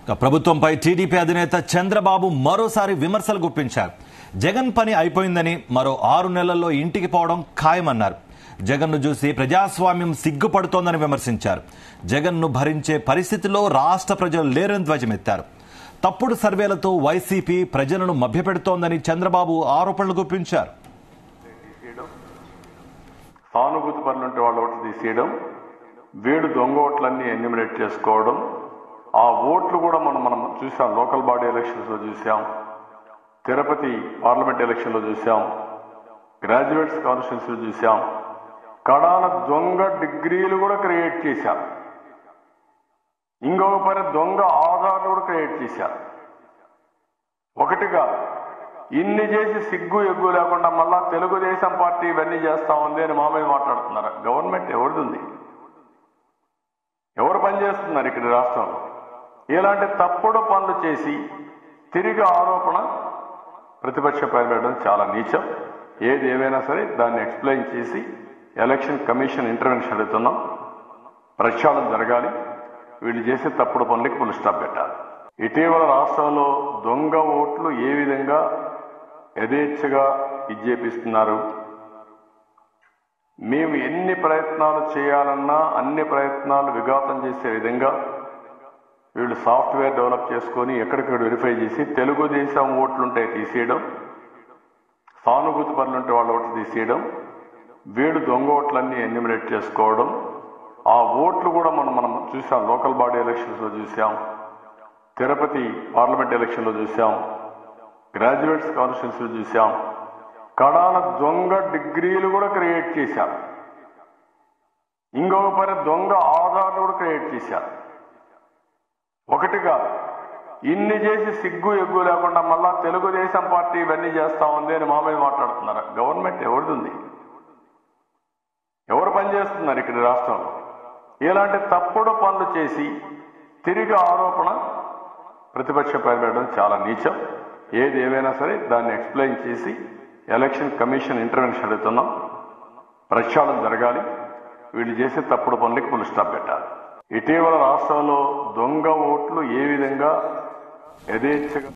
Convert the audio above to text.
ఇక ప్రభుత్వంపై టీడీపీ అధినేత చంద్రబాబు మరోసారి విమర్శలు గుప్పించారు జగన్ పని అయిపోయిందని మరో ఆరు నెలల్లో ఇంటికి పోవడం ఖాయమన్నారు జగన్ను చూసి ప్రజాస్వామ్యం సిగ్గుపడుతోందని విమర్శించారు జగన్ను భరించే పరిస్థితిలో రాష్ట్ర ప్రజలు లేరని ధ్వజమెత్తారు తప్పుడు సర్వేలతో వైసీపీ ప్రజలను మభ్యపెడుతోందని చంద్రబాబు ఆరోపణలు గుప్పించారు తీసేయడం సానుభూతి పనులు ఉంటే వాళ్ళ ఓట్లు తీసేయడం వేడు దొంగ ఓట్లన్నీ ఎన్యూమినేట్ చేసుకోవడం ఆ ఓట్లు కూడా మనం మనం చూసాం లోకల్ బాడీ ఎలక్షన్స్ లో చూసాం తిరుపతి పార్లమెంట్ ఎలక్షన్ లో చూసాం గ్రాడ్యుయేట్స్ కాన్స్టిట్యూన్స్ లో చూసాం కడాన దొంగ డిగ్రీలు కూడా క్రియేట్ చేశారు ఇంకొక పని దొంగ ఆధార్లు కూడా క్రియేట్ చేశారు ఒకటిగా ఇన్ని చేసి సిగ్గు ఎగ్గు లేకుండా మళ్ళా తెలుగుదేశం పార్టీ ఇవన్నీ చేస్తా ఉంది అని మా మీద మాట్లాడుతున్నారు గవర్నమెంట్ ఎవరిది ఉంది ఎవరు పనిచేస్తున్నారు ఇక్కడ ఈ రాష్ట్రంలో ఇలాంటి తప్పుడు పనులు చేసి తిరిగి ఆరోపణ ప్రతిపక్ష పెట్టడం చాలా నీచం ఏది ఏమైనా సరే దాన్ని ఎక్స్ప్లెయిన్ చేసి ఎలక్షన్ కమిషన్ ఇంటర్వెన్షన్ అడుగుతున్నాం ప్రక్షాళన జరగాలి వీళ్ళు చేసే తప్పుడు పనులకి ఫుల్ స్టాప్ పెట్టాలి ఇటీవల రాష్ట్రంలో దొంగ ఓట్లు ఏ విధంగా యథేచ్ఛగా ఇచ్చేపిస్తున్నారు మేము ఎన్ని ప్రయత్నాలు చేయాలన్నా అన్ని ప్రయత్నాలు విఘాతం చేసే విధంగా వీళ్ళు సాఫ్ట్వేర్ డెవలప్ చేసుకొని ఎక్కడికక్కడ వెరిఫై చేసి తెలుగుదేశం ఓట్లుంటే తీసేయడం సానుభూతి పనులుంటే వాళ్ళ ఓట్లు తీసేయడం వీడు దొంగ ఓట్లన్నీ ఎన్యూమినేట్ చేసుకోవడం ఆ ఓట్లు కూడా మనం మనం చూసాం లోకల్ బాడీ ఎలక్షన్స్ లో చూసాం తిరుపతి పార్లమెంట్ ఎలక్షన్ లో చూసాం గ్రాడ్యుయేట్స్ కాన్స్టిట్యూన్స్ లో చూసాం కడాన దొంగ డిగ్రీలు కూడా క్రియేట్ చేశారు ఇంకొక పని దొంగ ఆధార్లు కూడా క్రియేట్ చేశారు ఒకటిగా ఇన్ని చేసి సిగ్గు ఎగ్గు లేకుండా మళ్ళా తెలుగుదేశం పార్టీ ఇవన్నీ చేస్తా ఉంది అని మా మీద మాట్లాడుతున్నారు గవర్నమెంట్ ఎవరిది ఉంది ఎవరు పనిచేస్తున్నారు ఇక్కడ ఈ రాష్ట్రంలో ఇలాంటి తప్పుడు పనులు చేసి తిరిగి ఆరోపణ ప్రతిపక్ష పెట్టడం చాలా నీచం ఏది ఏమైనా సరే దాన్ని ఎక్స్ప్లెయిన్ చేసి ఎలక్షన్ కమిషన్ ఇంటర్వెన్షన్ అడుగుతున్నాం ప్రక్షాళన జరగాలి వీళ్ళు చేసే తప్పుడు పనులకి ఫుల్ స్టాప్ పెట్టాలి ఇటీవల రాష్ట్రంలో దొంగ ఓట్లు ఏ విధంగా యథేచ్ఛగా